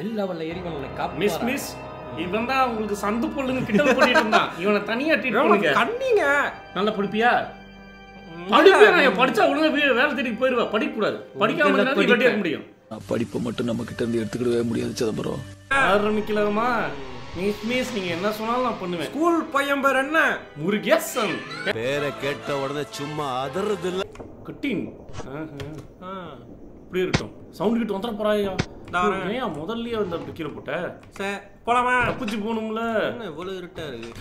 எல்லா வல்ல இறைவன் உன்னை மிஸ் காப்பாரா மிஸ் இவன் தான் உங்களுக்கு சந்து பொண்ணுங்க கிண்டல் பண்ணிட்டு இருந்தான் இவனை தனியா ட்ரீட் பண்ணுங்க கண்ணீங்க நல்லா படிப்பியா படிப்பே நான் படிச்சா ஒழுங்கா வீ- வேலை தேடி போயிருவேன் படிக்க கூடாது படிக்காம உங்களை இருந்தா நீ வெட்டியா இருக்க முடியும் படிப்பை மட்டும் நம்ம கிட்ட இருந்து எடுத்துக்கிடவே முடியாது சிதம்பரம் ஆரம்பிக்கலாமா மிஸ் மிஸ் நீங்க என்ன சொன்னாலும் நான் பண்ணுவேன் ஸ்கூல் பையன் பேர் என்ன முருகேசன் பேரை கேட்ட உடனே சும்மா அதறது இல்ல குட்டின் இப்படி இருக்கட்டும் சவுண்ட் கிட்ட வந்துட போறாயா நான் ஏன் முதல்லயே வந்து அப்படி கீழே போட்ட சரி போலாமா தப்பிச்சு போகணும்ல என்ன இவ்வளவு இருட்டா இருக்கு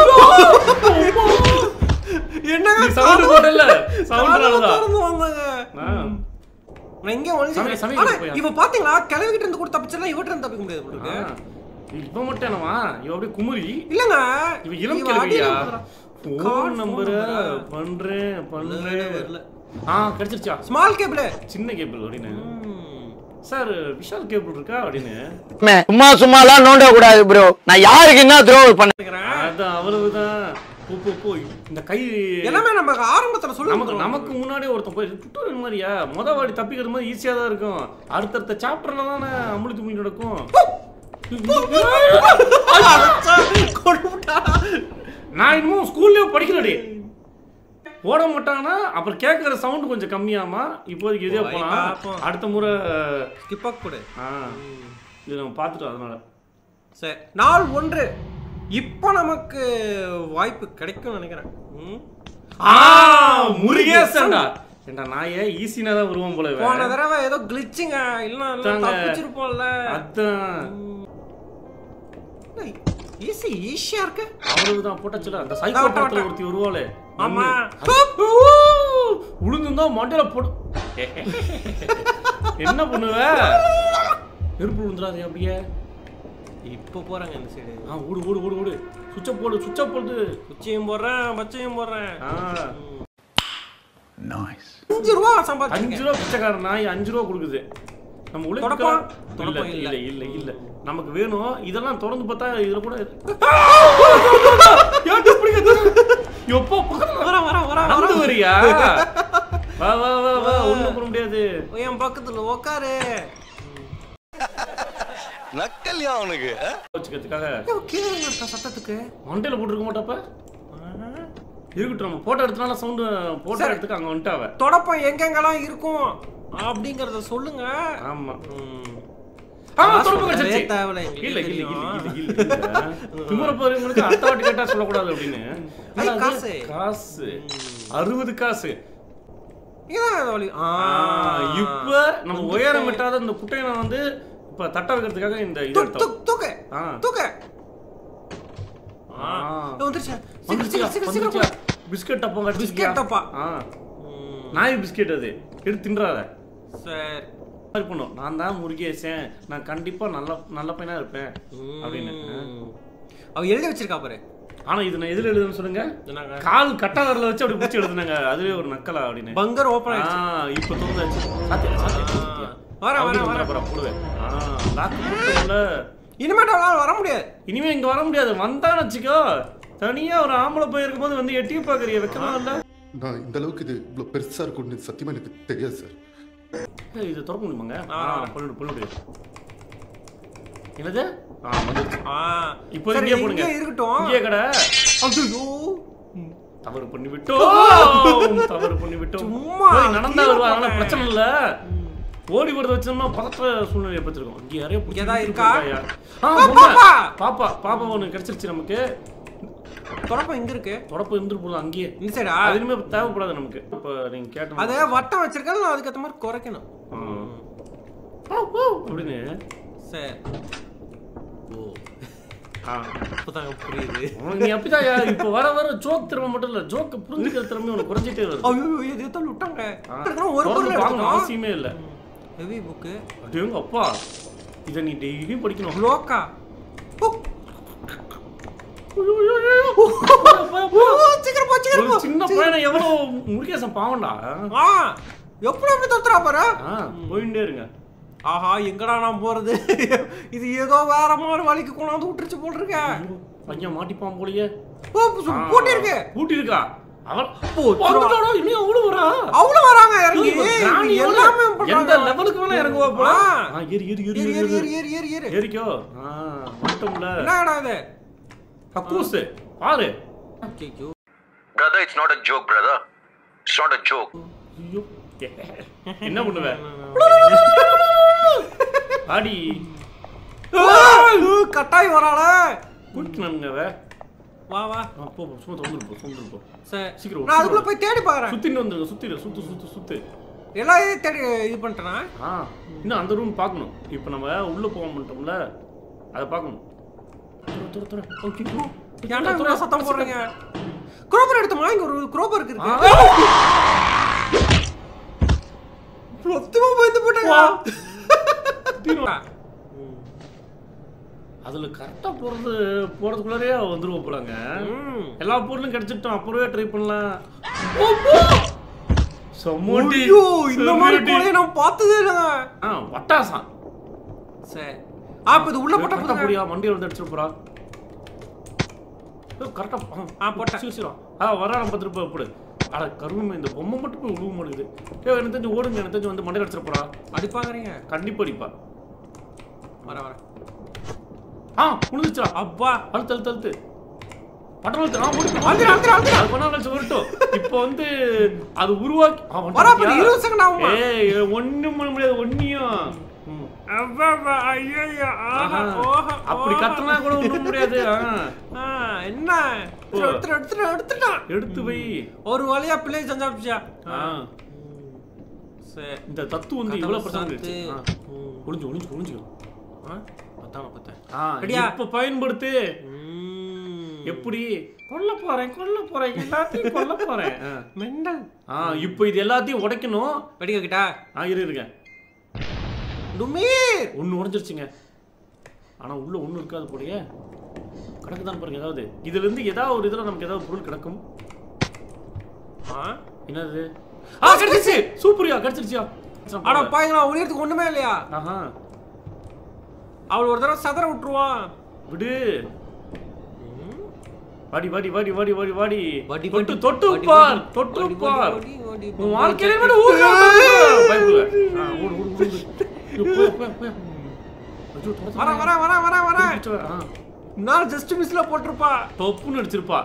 நீ என்னங்க சவுண்ட் போட்டல சவுண்ட் கதவு திறந்து வந்தாங்க. ஆ நான் இங்கே ஒளிஞ்சுக்கிறேன். சமயம், சமயம் ஆனா, போயா. இவ பாத்தீங்களா கிளவிக்கிட்ட இருந்து கூட தப்பிச்சலாம் இவட்ட இருந்து தப்பிக்க முடியாது போல ஆ. இருக்கு. இப்ப மட்டும் என்னவா இவ அப்படியே குமுறி இல்லங்க இவ இளம் இவ கிழவியா அடியில இருக்கிறா. ஃபோன் Card நம்பர் phone பண்றேன் பண்றேன் வரல. ஆ கிடைச்சிருச்சா ஸ்மால் கேபிள் சின்ன கேபிள் அப்படின்னு சார் விஷால் கேபிள் இருக்கா அப்படின்னு சும்மா சும்மாலாம் நோண்ட கூடாது ப்ரோ நான் யாருக்கு என்ன துரோகம் பண்ண அதான் அவ்வளவுதான் போ போ போ இந்த கை எல்லாமே நம்ம ஆரம்பத்துல நமக்கு சொல்லுங்க நமக்கு முன்னாடியே ஒருத்தன் போய் டுட்டோரியல் மாதிரியா முத வாடி தப்பிக்கிறது மாதிரி ஈஸியா தான் இருக்கும் அடுத்தடுத்த சாப்டர்ல தானே அமுழுத்து முடி நடக்கும் நான் இன்னமும் ஸ்கூல்லயே படிக்கலடி ஓட மாட்டாங்கன்னா அப்புறம் கேட்குற சவுண்ட் கொஞ்சம் கம்மியாமா இப்போதைக்கு இதே போய் போலாம் பார்ப்போம். அடுத்த முறை ஸ்கிப் கூட ஆ இது நம்ம பார்த்துட்டோம் அதனால சரி நாள் ஒன்று இப்போ நமக்கு வாய்ப்பு கிடைக்கும்னு நினைக்கிறேன் ம். ஆ முருகேசன்டா ஏண்டா நாயே ஈஸினா தான் வருவோம் போல இவன். போன தடவை ஏதோ கிளிச்சிங்க இல்லைன்னா தாங்க. தப்பிச்சிருப்போம்ல அதான் ஈஸி ஈஸியா இருக்கு அவ்வளவுதான் போட்டச்சுல அந்த சைக்கோ அதான் படத்துல போட்டேன். ஒருத்தி வருவாளே ஆமா. உளுந்துந்தா மண்டையில போடு என்ன பண்ணுவ நெருப்பு விழுந்துடாது அப்படியே இப்போ போறாங்க இந்த சைடு ஆ ஓடு ஓடு ஓடு ஓடு சுவிட்ச போடு சுவிட்ச போடு குச்சியும் போடுறேன் பச்சையும் போடுறேன் ஆ அஞ்சு ரூபா அஞ்சு சம்பாதிச்சிங்க ரூபா பிச்சைக்கார நாய் அஞ்சு ரூபா கொடுக்குது நம்ம உழைக்க தொடப்பம்? இல்ல தொடப்பம் இல்ல இல்ல. இல்ல இல்ல நமக்கு வேணும் இதெல்லாம் திறந்து பார்த்தா இதுல கூட எப்போ வர வர வர நடந்து வரியா வா வா வா வா ஒண்ணும் பண்ண முடியாது என் பக்கத்துல உக்காரு நக்கல்யா அவனுக்கு வச்சுக்கிறதுக்காக கீழே இருக்க சத்தத்துக்கு மண்டையில போட்டுருக்க மாட்டாப்ப இருக்கட்டும் நம்ம போட்டோ எடுத்தனால சவுண்டு போட்டோ சரி. எடுத்துக்க அங்க வந்துட்டாவ தொடப்பம் எங்கெங்கெல்லாம் இருக்கும் அப்படிங்கறத சொல்லுங்க ஆமா ம். ஆ, காசு தொடப்பம் கொடுக்கவே கிடைச்சிருச்சு. தேவையில்ல, எங்களுக்கு இல்ல இல்ல இல்ல தெரியும். இல்ல இல்ல இல்ல திமுற போறவங்களுக்கு அடுத்த வாட்டி கேட்டா சொல்லக்கூடாது அப்படின்னு ஐ, என்னது? காசு. காசு அறுபது காசு இதான் இந்த வழி. ஆ. ஆ, இப்ப நம்ம உயரம் விட்டாத இந்த குட்டையனை வந்து இப்ப தட்ட வைக்கிறதுக்காக இந்த இது தூக்கு, எடுத்தோம் தூக்கு, தூக்கு. ஆ. தூக்கு. ஆ. இது வந்துருச்சு. சீக்கிரம், வந்துருச்சியா? சீக்கிரம், சீக்கிரம், வந்துருச்சியா? சீக்கிரம். பிஸ்கட் டப்பா கடிச்சிருக்கியா? பிஸ்கட் டப்பா. ஆ ம். நாய் பிஸ்கெட் அது எடுத்து தின்றாத சரி. மாதிரி பண்ணும் நான் தான் முருகேசன் நான் கண்டிப்பா நல்ல நல்ல பையனா இருப்பேன் அப்படின்னு ம். அவ எழுதி வச்சிருக்கா பாரு ஆனா இது நான் எதுல எழுதுன்னு சொல்லுங்க என்னங்க கால் கட்டாதரில் வச்சு அப்படி பிடிச்சி எழுதுனாங்க அதுவே ஒரு நக்கலா அப்படின்னு பங்கர் ஓபன் ஆ, ஆயிடுச்சு இப்ப தோணுதாச்சு சாத்தியா சாத்தியா சாத்தியா வரேன், அப்படி வரேன், வந்தா வரேன். அப்புறம் போடுவேன் ஆ லாக் போட்டோம்ல இனிமேட்டு அவளால வர முடியாது இனிமே இங்க வர முடியாது வந்தான்னு வச்சுக்கோ தனியா ஒரு ஆம்பளை போய் இருக்கும்போது வந்து எட்டி பாக்குறிய வைக்கமா இல்ல நான் இந்த அளவுக்கு இது இவ்வளோ பெருசா இருக்கும்னு சத்தியமா எனக்கு தெரியாது சார் ஏய், இது திறக்க முடியுமாங்க ஆ. ஆ பண்ணிடு பண்ணிடு என்னது ஆ வந்துருச்சு ஆ இப்போ சரி, இங்கே போடுங்க இங்கே இருக்கட்டும் இங்கே கடை ஐயோ தவறு பண்ணி விட்டோம் தவறு பண்ணி விட்டோம் சும்மா போய் நடந்தா கீழே வருவா அதனால போங்க. பிரச்சனை இல்ல ஓடி வரத வச்சோம்னா பதற்ற சூழ்நிலை ஏற்படுத்திருக்கோம் இங்க யாரையோ பிடிச்சி இங்கதான் இழுத்துட்டு இருக்கா? போயிருக்காயா? ஆ, ஆ, பொம்மை. பாப்பா. பாப்பா பாப்பா ஒண்ணு கிடைச்சிருச்சு நமக்கு தொடப்பம் இங்க இருக்கு தொடப்பு இருந்துட்டு போதும் அங்கேயே இந்த சைடா அது இனிமே தேவைப்படாது நமக்கு இப்ப நீங்க கேட்ட அதே வட்டம் வச்சிருக்கேன் நான் அதுக்கேற்ற மாதிரி குறைக்கணும் அப்படின்னு சரி ஓ ஆ. இப்போதாங்க புரியுது உனக்கு நீ அப்படிதான் யா- இப்ப வர வர ஜோக் திறமை மட்டும் இல்ல ஜோக்க புரிஞ்சுக்கிற திறமை உனக்கு குறைஞ்சிட்டே வருது ஐயோ இது எதாவது விட்டாங்க ஆ. எடுக்கணும், ஒரு திறந்து பொருள் பார்க்கணும் எடுக்கணும் அவசியமே இல்ல ஹெவி புக்கு அப்படியேங்க அப்பா இதை நீ டெய்லியும் படிக்கணும் லோக்கா ஓ, ஒரு ஓ, சீக்கிரம் போ சீக்கிரம் போ சின்ன பையனை எவ்வளவு முருகேசன் பாவம்டா ஆ எப்படி எப்படி தத்துறா பாரு ஆ, போயிட்டே இருங்க ஆஹா எங்கடா நான் போறது இது ஏதோ வேற மாதிரி வழிக்கு கொண்டாந்து விட்டுருச்சு போல் இருக்க பையன் மாட்டிப்பான் போலயே ஓ பூட்டி இருக்கு பூட்டி இருக்கா அவன் போச்சுடா. வந்துட்டாடா, இன்னும் அவ்வளவு வரா அவ்வளவு வராங்க இறங்கி ராணியோட எல்லாமே எந்த பண்றாங்க. லெவலுக்கு வேணா இறங்குவா போல ஆ. ஆ, ஏறு ஏறு ஏறு ஏறு, ஏறு ஏறு, ஏறு ஏறு, ஏறு, ஏறு, ஏறு. ஏறிக்கோ ஆ மட்டும்ல என்னடா இது கக்கூஸ் பாரு ஐயோ. Brother, it's not a joke, brother. It's not a joke. ஐயோ என்ன பண்ணுவ ஆடி ஆ, கட்டாய் வராள கூட்டினானுங்க அவ. வா வா ஆ, போ போ, சும்மா தொந்துரு போ தொந்துரு போ சரி சீக்கிரம் நான் அதுக்குள்ள போய் தேடி பாக்குறேன் சுத்திட்டு வந்துருங்க சுத்திடு சுத்து சுத்து சுத்து எல்லாம் இது தேடி இது பண்ணிட்டேனா ஆ இன்னும் அந்த ரூம் பார்க்கணும் இப்போ நம்ம உள்ள போக மாட்டோம்ல அதை பார்க்கணும் துர, துர, துர. Okay, bro. ஏன்டா துர, இவ்வளவு சத்தம் போடுறீங்க குரோபர் எடுத்துமா இங்க ஒரு குரோபர் இருக்கு ஆ. மொத்தமா போயிட்டு போட்டாங்க சுத்திடுவா. அதுல கரெக்டா போறது போறதுக்குள்ளரே வந்துருவோம் போலாங்க ம். எல்லா பொருளும் கிடைச்சிட்டோம் அப்புறமே ட்ரை பண்ணலாம் ஓப்போ! செம்மடி. ஐயோ இந்த மாதிரி செம்மடி. கொலையை நான் பார்த்ததே இல்லைங்க ஆ வட்டாசம் சரி ஆ இப்போ இது உள்ள போட்ட கரெக்டா போடுங்க போடியா வண்டியில வந்து அடிச்சிட்டு போறா கரெக்டா ஆ, போட்டேன். சீக்கிரம், சீக்கிரம். ஆ வரா நம்ம பத்து ரூபாய் போடு அட கருமை இந்த பொம்மை மட்டும் போய் உழுவ மாட்டேங்குது ஏ எனக்கு தெரிஞ்சு ஓடுங்க எனக்கு தெரிஞ்சு வந்து மண்டையில் அடிச்சிட்டு போறா அடிப்பாங்கறீங்க கண்டிப்பா அடிப்பா வர வர ஆ உழுதுச்சா அப்பா அழுத்து அழுத்து அழுத்து பட்டம் அழுத்து ஆ ஓடி அழுத்துறேன், அழுத்துறேன், அழுத்துறேன். அது பண்ணா கழிச்சு வரட்டும் இப்போ வந்து அது உருவாக்கி ஆ, வந்துட்டியா? வரா, அப்புறம் இருபது second ஆகுமா? ஏய் ஒண்ணும் பண்ண முடியாது ஒன்னியும் ம். அப்பா ஐயோ ஆஹா ஆஹா. ஓஹா அப்படி ஓஹா. கத்துனா கூட ஒண்ணும் முடியாது ஆ. ஆ, என்ன எடுத்துட்டு எடுத்துட்டு எடுத்துட்டான் எடுத்து வை ஒரு வழியா பிள்ளை செஞ்சாப்பிச்சா ஆ. சரி இந்த தத்து வந்து கதவு இவ்வளவு பிரச்சனை சாத்து. இருக்கு ஆ. ம். ஒளிஞ்சு ஒளிஞ்சு ஒளிஞ்சு ஆ, அதான் பார்த்தேன் ஆ ரெடியா? இப்ப பயன்படுத்து ம். எப்படி கொல்ல போறேன் கொல்ல போறேன் எல்லாத்தையும் கொல்ல போறேன் ஆ. மெண்டல் ஆ இப்போ இது எல்லாத்தையும் உடைக்கணும் வெடிக்க கிட்டா ஆ இரு இருங்க டுமீர் ஒன்று உடஞ்சிருச்சுங்க ஆனா உள்ள ஒண்ணு இருக்காது போலயே கிடக்குதான் பாருங்க ஏதாவது இதுல இருந்து ஏதாவது ஒரு இதுல நமக்கு ஏதாவது பொருள் கிடக்கும் ஆ என்னது ஆ கிடைச்சிருச்சு சூப்பரியா கிடைச்சிருச்சியா அட பாய்ங்களா ஒளியறதுக்கு ஒண்ணுமே இல்லையா ஆஹா அவள் ஒரு தடவை சதற விட்டுருவான் விடு வாடி வாடி வாடி வாடி வாடி வாடி வாடி, தொட்டு வாடி. தொட்டு வாடி, பார் வாடி. தொட்டு வாடி, பார் வாடி, வாடி, உன் வாடி. வாழ்க்கையில விட ஊரு பயப்படுவ ஆ, ஓடு ஓடு ஓடு ஐயோ, போய் போய் போய் ஐயோ, துரத்து வர வர வர வர வர பிடிச்சு வர. ஆ, நான் ஜஸ்ட் மிஸ்ல போட்டிருப்பா தொப்புன்னு அடிச்சிருப்பா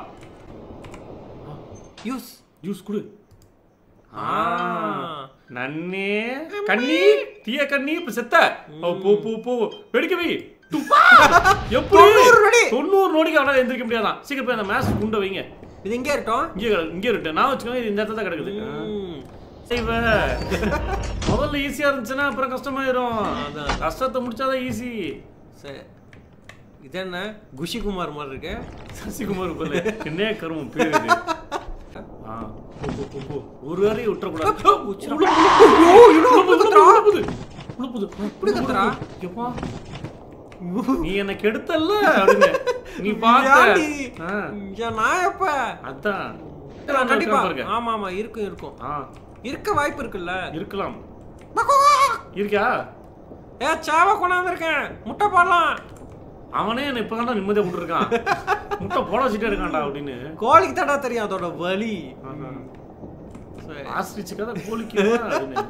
யூஸ் ஜூஸ் குடு ஆ. நன்னே கண்ணி தீய கண்ணி இப்ப செத்த ஓ, போ போ போ வெடிக்க வை துப்பா. எப்படி தொண்ணூறு நொடி. தொண்ணூறு நொடிக்கு அவனால எந்திரிக்க முடியாதான் சீக்கிரம் போய் அந்த மேஸ் குண்டை வைங்க இது எங்கே இருக்கட்டும் இங்கே கிடக்கு, இங்கே இருக்கு நான் வச்சுக்கோங்க இது இந்த இடத்துல தான் கிடக்குது ம். செய்வ முதல்ல ஈஸியா இருந்துச்சுன்னா அப்புறம் கஷ்டமாயிரும் அதான். கஷ்டத்தை முடிச்சாதான் ஈஸி சரி இது என்ன குஷிகுமார் மாதிரி இருக்கு சசிகுமார் போல என்ன கருமம் பேரு இது ஆ, போ, போ, போ, போ. ஒரு வேலையை விட்டுறக்கூடாது உச்சிரம். உள்ள, ஐயோ, இன்னும் உள்ள, உள்ள, கத்துறா. உள்ள போகுது. உள்ள போகுது. இப்படி கத்துறா? எப்பா? நீ என்ன கெடுத்தல்ல அப்படின்னு நீ பார்த்த ஏன்டி? ஆ, ஏன் நான் எப்ப அதான் கண்டிப்பா பாருங்க ஆமா ஆமா இருக்கும் இருக்கும் ஆ இருக்க வாய்ப்பு இருக்குல்ல இருக்கலாம் இருக்கா ஏ சாவ கொண்டாந்துருக்கேன் முட்டை போடலாம் அவனே என்ன இப்ப தான்டா நிம்மதியா விட்டுருக்கான் முட்டை போட வச்சுட்டே இருக்கான்டா அப்படின்னு கோழிக்கு தடா தெரியும் அதோட வலி சரி. ஆஸ்ரிச்சு கதை கோழிக்கு அப்படின்னு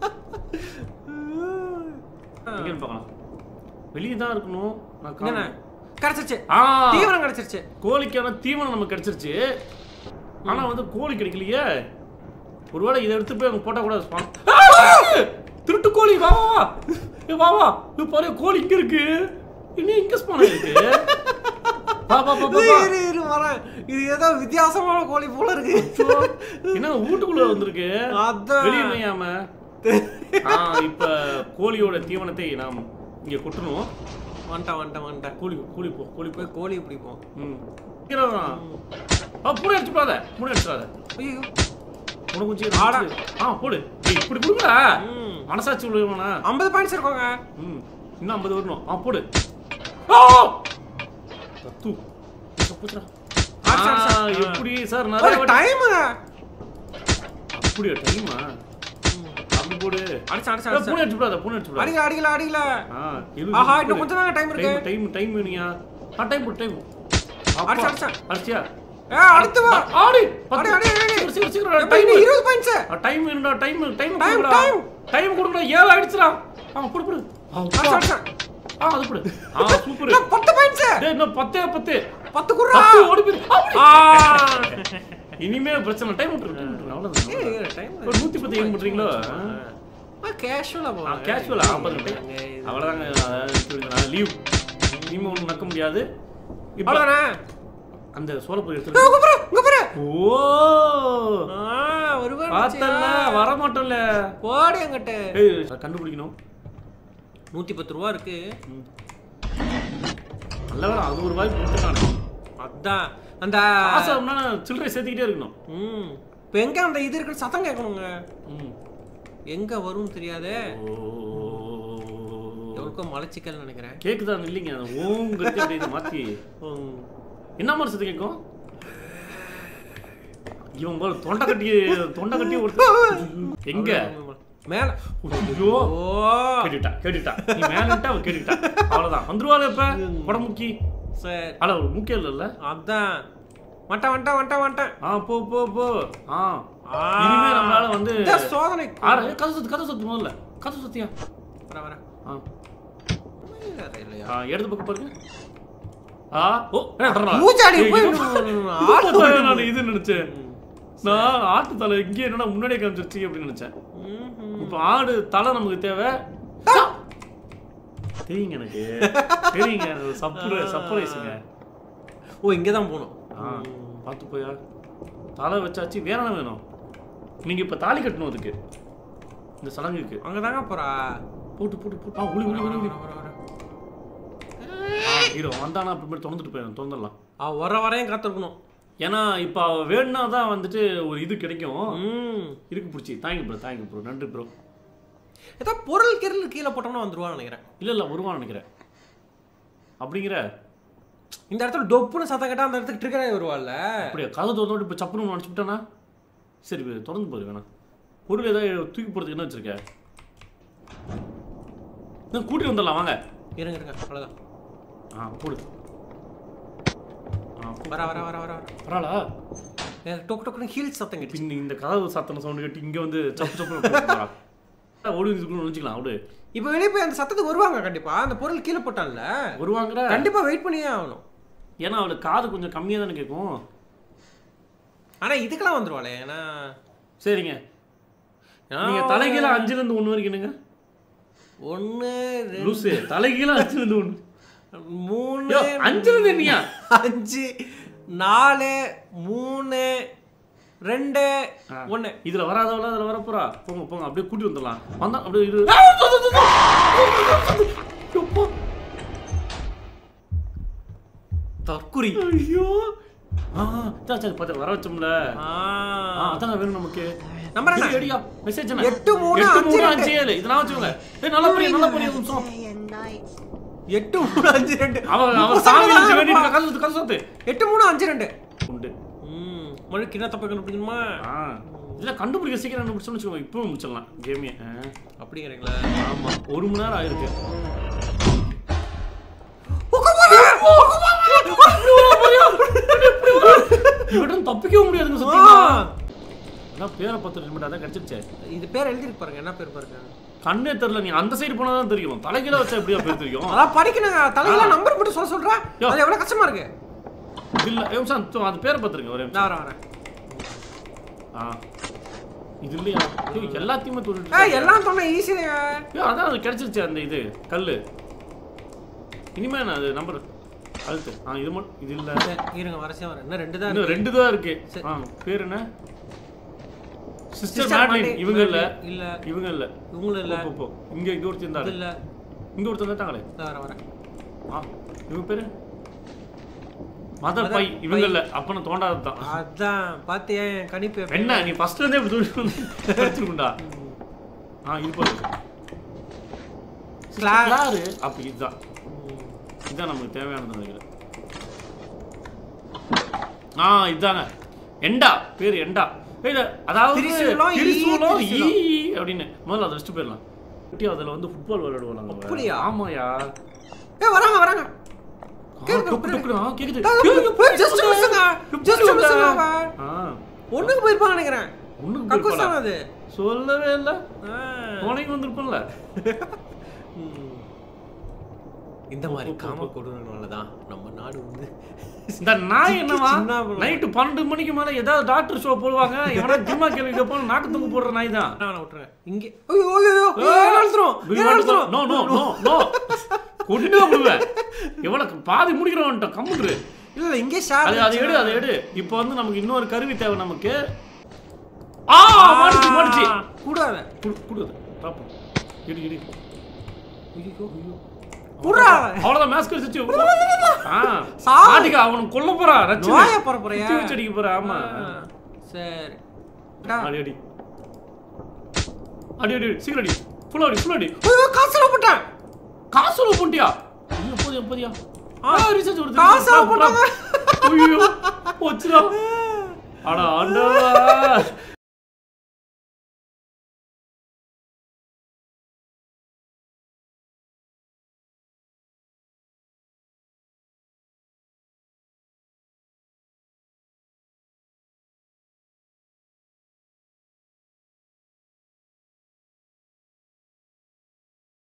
எங்கன்னு பார்க்கலாம் வெளியே தான் இருக்கணும் நான் என்னண்ணே காணோம். கிடைச்சிருச்சு ஆ தீவிரம் கிடைச்சிருச்சு கோழிக்கான தீவனம் நமக்கு கிடைச்சிருச்சு ஆனா வந்து கோழி கிடைக்கலையே ஒருவேளை இதை எடுத்து போய் அவங்க போட்டா கூட spawn- ஆ! திருட்டு கோழி வா வா வா ஏ வா வா இது பாரு கோழி இங்க இருக்கு இன்னும் இங்க ஸ்பான் இருக்கு வா வா வா வா, இரு, வா இரு இரு வரேன் இது ஏதோ வித்தியாசமான கோழி போல இருக்கு அச்சோ, என்ன வீட்டுக்குள்ள வந்திருக்கு அதான். வெளியே மேயாம ஆ இப்ப கோழியோட தீவனத்தை நாம் இங்க கொட்டணும் வந்துட்டேன் வந்துட்டேன் வந்துட்டேன் கோழி கோழி போ கோழி போ போய் கோழி பிடிப்போம் ம் சீக்கிரம் வா. ஆ பூனை அடிச்சுடாத பூனை அடிச்சுடாத ஐயோ உனக்கு கொஞ்சம் ஆடா. ஆ போடு ஏய், இப்படி கொடுக்குறா ம். மனசாட்சி உள்ளவனா ஐம்பது பாயிண்ட்ஸ் இருக்கோங்க ம் இன்னும் ஐம்பது வரணும் ஆ போடு ஆ! தத்து தப்புச்சுடா. ஆ, ஆ, சார், சார். எப்படி சார் நிறைய ஒரு வாட்டி- டைமுங்க அப்படியா டைமா அப்படி போடு அடிச்சு அடிச்சு ஏய், அடிச்சு பூனை அடிச்சு விடாத பூனை அடிச்சு விடாத அடிக்கல அடிக்கல அடிக்கல ஆ இரு, ஆஹா, இரு, இன்னும் போடு. கொஞ்ச நேரம் time இருக்கு. டைம் டைம் டைம் வேணியா ஆ டைம் போடு டைம் அடிச்சு, அடிச்சேன். அடிச்சியா ஏ அடுத்து வா ஆடி அடி, அடி, அடி, அடி. சீக்கிரம் சீக்கிரம் எப்ப இன்னும் இருபது பாயிண்ட்ஸ் டைம் வேணும்டா டைம் டைம் Time, கொடுடா time. டைம் கொடுடா ஏழு ஆயிடுச்சுடா ஆ புடு புடு ஆ, அப்பா. ஆ அது புடு ஆ சூப்பர் பத்து பாயிண்ட்ஸ் டேய் இன்னும் பத்தே பத்து பத்து குர்ரா பத்து ஓடி போயிரு அப்படி. ஆ இனிமே பிரச்சனை டைம் விட்டுரு டைம் விட்டுரு அவ்வளவுதான் ஏய், time ஒரு நூத்தி பத்து ஏன் பண்றீங்களோ கேஷுவலா ஆ போலாம் கேஷுவலா பாருங்க அவ்வளவுதாங்க லீவ் இனிமே ஒன்றும் நடக்க முடியாது இப்போ அவ்வளவுதானே அந்த சோளப்பொரி இங்க எடுத்து பாரு இங்க பாரு ஓ ஆ வருவான் பார்த்தல வர மாட்டோம்ல போடி அங்கிட்ட ஏய் கண்டுபிடிக்கணும் நூத்தி பத்து ரூபா இருக்கு நல்ல வேலை அது ஒரு வாய்ப்பு கொடுத்துட்டானே அதான் அந்த காசு அப்படின்னா சில்லறை சேர்த்துக்கிட்டே இருக்கணும் ம் இப்போ எங்க அந்த இது இருக்கு சத்தம் கேட்கணுங்க ம். எங்க வரும் தெரியாதே ஓ. எவருக்கும் மலைச்சிக்கல் நினைக்கிறேன் கேக்குதா இல்லைங்க ஓங்கிறது அப்படி இதை மாத்தி ம். என்ன மாதிரி சத்து கேட்கும் இவன் போல தொண்டை கட்டி தொண்டை கட்டி ஒரு எங்க மேல ஐயோ ஓ கேட்டுட்டா கேட்டுட்டா நீ மேலன்ட்டா அவ கேட்டுட்டா அவ்வளவுதான் வந்துருவாள் இப்ப உடம்புக்கி சரி அட ஒரு முக்கியம் இல்லைல்ல அதான் வந்துட்டேன் வந்துட்டேன் வந்துட்டேன் வந்துட்டேன் ஆ போ போ போ ஆ ஆ. இனிமே நம்மளால வந்து இந்த சோதனை ஆட கதை சுத்து கதை சுத்து முதல்ல கதை சுத்தியா வர வர ஆ வேற இல்லையா ஆ, இடது பக்கம் பாருங்க ஆ ஓ ஏ, அடடா. மூச்சாடி ஏய், போய் இது- ஆடு இப்ப நான் இது நினைச்சேன் நான் ஆட்டு தலை இங்கே என்னடா முன்னாடியே காமிச்சிருச்சு அப்படின்னு நினைச்சேன் ம்ஹும். இப்போ ஆடு தலை நமக்கு தேவை தெரியுங்க எனக்கு தெரியுங்க அது சப்புர சர்ப்ரைஸுங்க ஓ இங்கே தான் போகணும் ஆ பார்த்து போயா தலை வச்சாச்சு வேற என்ன வேணும் நீங்க இப்ப தாலி கட்டணும் அதுக்கு இந்த சடங்குக்கு அங்கே தாங்க போறா போட்டு போட்டு போட்டு ஆ உளி உளி உளி உளி வர வர ஆ ஹீரோ வந்தானா அப்புறமேட்டு திறந்துட்டு போயிடும் திறந்துடலாம் அவ வர வரையும் காத்திருக்கணும் ஏன்னா இப்போ அவ வேணும்னா தான் வந்துட்டு ஒரு இது கிடைக்கும் ம் இருக்கு பிடிச்சி தாங்க ப்ரோ தாங்க ப்ரோ நன்றி ப்ரோ ஏதோ பொருள் கிருள் கீழே போட்டோம்னா வந்துருவான்னு நினைக்கிறேன் இல்லை இல்லை வருவான்னு நினைக்கிறேன் அப்படிங்கிற இந்த இடத்துல டொப்புன்னு சத்தம் கேட்டா அந்த இடத்துக்கு ட்ரிகர் ஆகி வருவாள்ல அப்படியே கதை திறந்து இப்போ சப்புன்னு நினச்சி விட்டானா சரி இப்ப திறந்து போது வேணாம் பொருள் ஏதாவது தூக்கி போகிறதுக்கு என்ன வச்சிருக்க நான் கூட்டி வந்துடலாம் வாங்க இருங்க இருங்க அவ்வளோதான் ஆ போடு ஆ வர வர வர வர வர பரவாயில்ல ஏ, டொக்கு டொக்குன்னு ஹீல் சத்தம் கேட்டுச்சு பின் இந்த கதவு சத்தன சவுண்டு கேட்டு இங்கே வந்து சப்பு சப்பு ஓடி வந்துக்கணும்னு வச்சுக்கலாம் அவடு இப்போ வெளியே போய் அந்த சத்தத்துக்கு வருவாங்க கண்டிப்பா அந்த பொருள் கீழே போட்டான்ல வருவாங்கிற கண்டிப்பா வெயிட் பண்ணியே ஆகணும் ஏன்னா அவளுக்கு காது கொஞ்சம் கம்மியாக தானே கேட்கும் ஆனா இதுக்கெல்லாம் வந்துருவாளே ஏன்னா சரிங்க நீங்க தலைகீழ அஞ்சுல இருந்து ஒண்ணு வரைக்கும் என்னங்க ஒன்று லூசு தலைகீழ அஞ்சுல இருந்து ஒண்ணு மூணு யோ, அஞ்சுல இருந்து என்னையா அஞ்சு நாலு மூணு ரெண்டு ஒன்று இதுல வராதவள அதுல வரப்போறா போங்க போங்க அப்படியே கூட்டி வந்துடலாம் வந்தா அப்படியே இது எப்பா. தற்குறி ஐயோ ஆ சரி சரி பார்த்து வர வச்சோம்ல ஆ. ஆ அதாங்க வேணும் நமக்கு நம்பர் என்ன? எடி, எடியா மெசேஜ் என்ன எட்டு மூணு எட்டு அஞ்சு மூணு ரெண்டு. அஞ்சு ஏழு இதெல்லாம் வச்சுக்கோங்க ஏய் நல்லா புரியும் நல்லா புரியும் ஒரு நிமிஷம் day and night. எட்டு மூணு அஞ்சு ரெண்டு அவன் அவன் முப்பது சாமி சதவீதம் வச்சு வேண்டிட்டு இருப்பா. கதை கதை சொத்து எட்டு மூணு அஞ்சு ரெண்டு உண்டு ம் மொழி கிண்ண தப்ப கண்டுபிடிக்கணுமா ஆ இல்ல கண்டுபிடிக்க சீக்கிரம் கண்டுபிடிச்சோம்னு வச்சுக்கோங்க இப்போ முடிச்சிடலாம் கேமே அப்படிங்கிறீங்களா ஆமா ஒரு மணி நேரம் ஆயிருக்கு இவட்டும் தப்பிக்கவே முடியாதுங்க சத்தியமா அதான் பேரை பத்து நிமிடம் அதான் கிடைச்சிருச்சே இது பேர் எழுதிருக்கு பாருங்க என்ன பேர் பாருங்க கண்ணே தெரியல நீ அந்த சைடு போனா தான் தெரியும் தலைகீழ வச்சா எப்படியா பேர் தெரியும் அதான் படிக்கணுங்க தலையில நம்பர் மட்டும் சொல்ல சொல்றேன் யோ. அது எவ்வளவு கஷ்டமா இருக்கு இது இல்ல ஏ, நிமிஷம், தோ, அது பேரை பார்த்துருங்க ஒரு நிமிஷம். நான் வரேன் வரேன் ஆ இது இல்லையா ஐயோ, எல்லாத்தையுமே ஏய் தொழில் எல்லாம் சொன்ன ஈஸிங்க அதான் அது கிடைச்சிருச்சு அந்த இது கல்லு இனிமே நான் அது நம்பர் அழுத்து ஆ இது மட்டும் இது இல்ல இருங்க வரசே வரேன் இன்னும் ரெண்டு தான் இன்னும் இருக்கு. ரெண்டு தான் இருக்கு சரி. ஆ பேர் என்ன சிஸ்டர் Sister மேட்லின் Madeline. இவங்க இல்ல இல்ல இவங்க இல்ல இவங்களும் இல்ல போ, போ, போ. இங்க இங்க ஒருத்தர் இது இருந்தாரு இல்ல இங்க ஒருத்தர் இருந்தாங்களே நான் வரேன் வரேன் ஆ இவங்க பேரு மதர் Mother பை இவங்க Pai. இல்ல அப்ப நான் தோண்டாதது தான் அதான் பாத்தியா என் கணிப்பு எப்படி? என்ன நீ ஃபர்ஸ்ட்ல இருந்தே இப்படி தூக்கி வந்து படிச்சிருக்குண்டா ஆ இது பாரு Cla- கிளாரு அப்ப இதுதான் இதுதான் நமக்கு தேவையானது நினைக்கிறேன் ஆ இதுதாங்க எண்டா பேர் எண்டா ஏய், இது அதாவது திரிசூலம், ஈ, திரிசூலம், ஈ திரிசூலம். அப்படின்னு முதல்ல அதை வச்சுட்டு போயிடலாம் குட்டி அதில் வந்து ஃபுட்பால் விளையாடுவாங்க அப்படியா? ஆமாயா ஏய் வராங்க வராங்க கேக்குது, டொக்கு டொக்குன்னு, ஆ, கேக்குது. டா, ஏய், எப்படி just வந்த? missங்க. எப்படி just வந்த? missங்க அவன். ஆ, ஒண்ணுக்கு போயிருப்பாங்க நினைக்கிறேன் ஒண்ணுக்கு கக்கூஸ் போயிருப்பாளா? தானே அது சொல்லவே இல்ல ஆ. துணைக்கு வந்திருப்பேன்ல இந்த மாதிரி காம கொடுறதுனால தான் நம்ம நாடு வந்து இந்த நாய் என்னவா சின்ன பிள்ளை. நைட்டு பன்னெண்டு மணிக்கு மேல ஏதாவது டாக்டர் ஷோ போடுவாங்க எவனா ஜிம்மா கேள்வி கேட்பான் நாக்கு தூக்கு போடுற நாய் தான் நான் விட்டுறேன் இங்கே ஐயோ ஐயோ ஐயோ ஏன் அழுத்துறோம் ஏன் அழுத்துறோம் நோ நோ நோ நோ கொண்டு விடுவேன் எவ்வளவு பாதி முடிக்கிறவன்ட்ட கம்முன்று இல்ல இல்ல இங்கே ஷார் அது அதை எடு அதை எடு இப்போ வந்து நமக்கு இன்னொரு கருவி தேவை நமக்கு ஆ மாடிச்சு மாடிச்சு கூடாத குடு குடு அது. பாப்போம் இடி இடி குடுறா அவ்வளவுதான் மேஸ்க் வச்சு ஆ சாவு. மாட்டிக்க அவனுக்கு கொல்ல போறா ரச்சு நோயா போற போறியா குத்தி வச்சு அடிக்க போறா ஆமா சரி டா. அடி அடி அடி அடி சீக்கிரம் அடி ஃபுல் அடி ஃபுல் அடி ஐயோ காசுல போட்டேன் காசு உள்ள போட்டியா ஐயோ போதியா போதியா ஆ ரிசர்ச் வருது காசு உள்ள போட்டாங்க. ஐயோ போச்சுடா அட ஆண்டவா